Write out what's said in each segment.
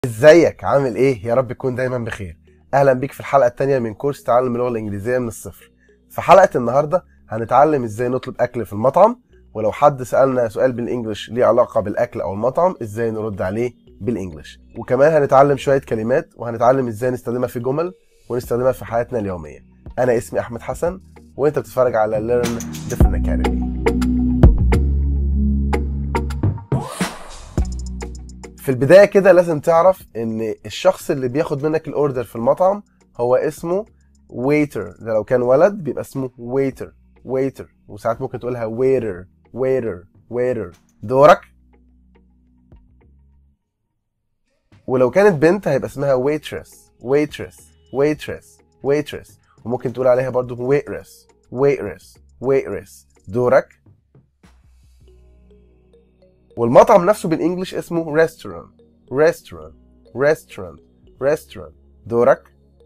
ازيك عامل ايه يا رب تكون دايما بخير اهلا بيك في الحلقه الثانيه من كورس تعلم اللغه الانجليزيه من الصفر في حلقه النهارده هنتعلم ازاي نطلب اكل في المطعم ولو حد سالنا سؤال بالانجلش ليه علاقه بالاكل او المطعم ازاي نرد عليه بالانجلش وكمان هنتعلم شويه كلمات وهنتعلم ازاي نستخدمها في جمل ونستخدمها في حياتنا اليوميه انا اسمي احمد حسن وانت بتتفرج على Learn Different Academy في البدايه كده لازم تعرف ان الشخص اللي بياخد منك الاوردر في المطعم هو اسمه waiter ده لو كان ولد بيبقى اسمه waiter waiter وساعات ممكن تقولها waiter waiter waiter دورك ولو كانت بنت هيبقى اسمها waitress waitress waitress waitress وممكن تقول عليها برضو waitress waitress waitress دورك والمطعم نفسه بالانجلش اسمه restaurant restaurant restaurant restaurant دورك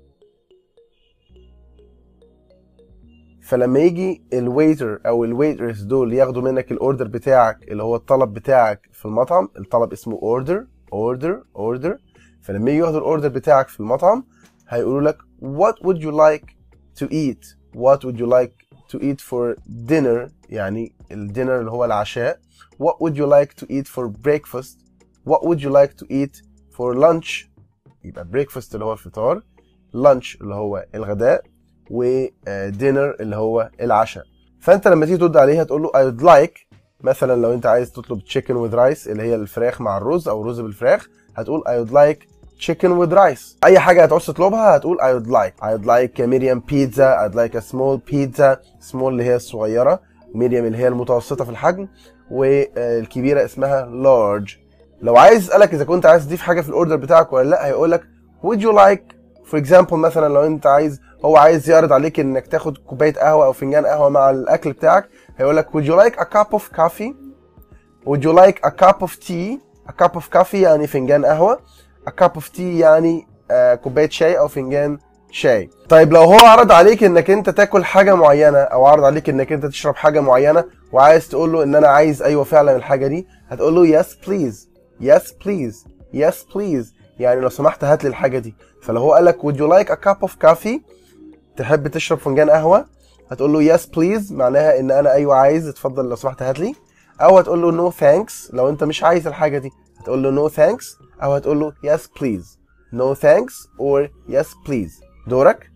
فلما يجي الويتر او الويترز دول ياخدوا منك الاوردر بتاعك اللي هو الطلب بتاعك في المطعم الطلب اسمه اوردر اوردر اوردر فلما يجي ياخدوا الاوردر بتاعك في المطعم هيقولوا لك what would you like to eat what would you like to eat for dinner يعني الدينر اللي هو العشاء what would you like to eat for breakfast what would you like to eat for lunch يبقى breakfast اللي هو الفطار lunch اللي هو الغداء ودينر اللي هو العشاء فانت لما تيجي ترد عليها تقول له I would like مثلا لو انت عايز تطلب chicken with rice اللي هي الفراخ مع الرز او رز بالفراخ هتقول I would like chicken with rice اي حاجه هتعوز تطلبها هتقول I would like I would like a medium pizza I'd like a small pizza small اللي هي الصغيره medium اللي هي المتوسطه في الحجم والكبيره اسمها large لو عايز اسالك اذا كنت عايز تضيف حاجه في الاوردر بتاعك ولا لا هيقول لك would you like for example مثلا لو انت عايز هو عايز يعرض عليك انك تاخد كوبايه قهوه او فنجان قهوه مع الاكل بتاعك هيقول لك would you like a cup of coffee would you like a cup of tea a cup of coffee يعني فنجان قهوه a cup of tea يعني آه كوبايه شاي او فنجان شاي طيب لو هو عرض عليك انك انت تاكل حاجه معينه او عرض عليك انك انت تشرب حاجه معينه وعايز تقول له ان انا عايز ايوه فعلا الحاجه دي هتقول له yes please yes please yes please يعني لو سمحت هات لي الحاجه دي فلو هو قال لك would you like a cup of coffee تحب تشرب فنجان قهوه هتقول له yes please معناها ان انا ايوه عايز اتفضل لو سمحت هات لي او هتقول له no thanks لو انت مش عايز الحاجه دي هتقول له no thanks او هتقول له yes please no thanks or yes please دورك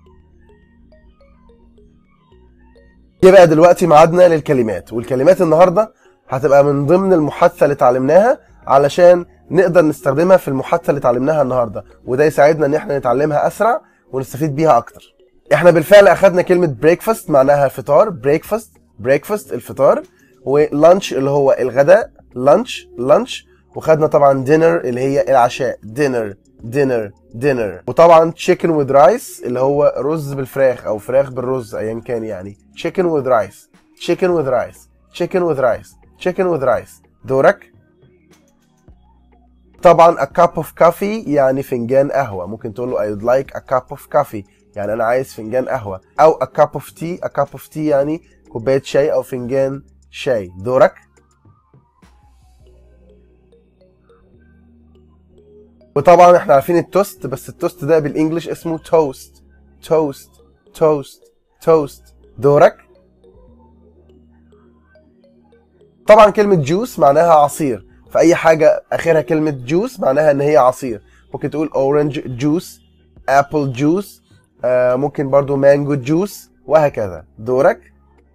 يبقى دلوقتي ميعادنا للكلمات والكلمات النهارده هتبقى من ضمن المحادثه اللي اتعلمناها علشان نقدر نستخدمها في المحادثه اللي اتعلمناها النهارده وده يساعدنا ان احنا نتعلمها اسرع ونستفيد بيها اكتر احنا بالفعل اخدنا كلمه بريكفاست معناها فطار بريكفاست بريكفاست الفطار ولانش اللي هو الغداء لانش لانش وخدنا طبعا دينر اللي هي العشاء دينر دينر دينر وطبعا تشيكن وذ رايس اللي هو رز بالفراخ او فراخ بالرز ايا كان يعني تشيكن وذ رايس تشيكن وذ رايس تشيكن وذ رايس تشيكن وذ رايس دورك طبعا a cup of coffee يعني فنجان قهوة ممكن تقول له I would like a cup of coffee يعني أنا عايز فنجان قهوة أو a cup of tea a cup of tea يعني كوباية شاي أو فنجان شاي دورك وطبعا احنا عارفين التوست بس التوست ده بالانجلش اسمه توست توست توست توست دورك طبعا كلمة جوس معناها عصير فأي حاجة آخرها كلمة جوس معناها إن هي عصير ممكن تقول أورنج جوس أبل جوس آه ممكن برضو مانجو جوس وهكذا دورك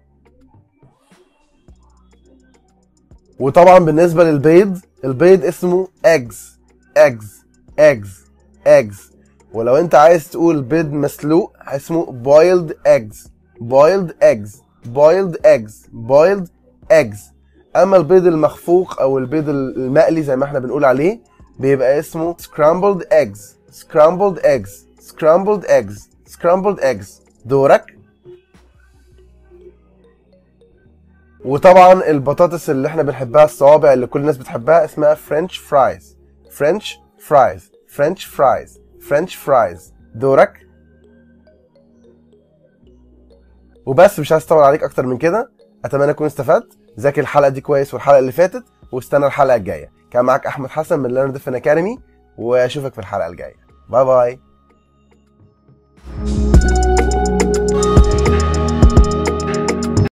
وطبعا بالنسبة للبيض البيض اسمه eggs eggs eggs eggs ولو انت عايز تقول بيض مسلوق اسمه boiled eggs boiled eggs boiled eggs boiled eggs اما البيض المخفوق او البيض المقلي زي ما احنا بنقول عليه بيبقى اسمه scrambled eggs scrambled eggs scrambled eggs scrambled eggs دورك وطبعا البطاطس اللي احنا بنحبها الصوابع اللي كل الناس بتحبها اسمها فرنش فرايز فرنش فرايز فرنش فرايز فرنش فرايز دورك وبس مش عايز اطول عليك اكتر من كده اتمنى تكون استفدت ذاكر الحلقه دي كويس والحلقه اللي فاتت واستنى الحلقه الجايه كان معاك احمد حسن من ليرن ديفن اكاديمي واشوفك في الحلقه الجايه باي باي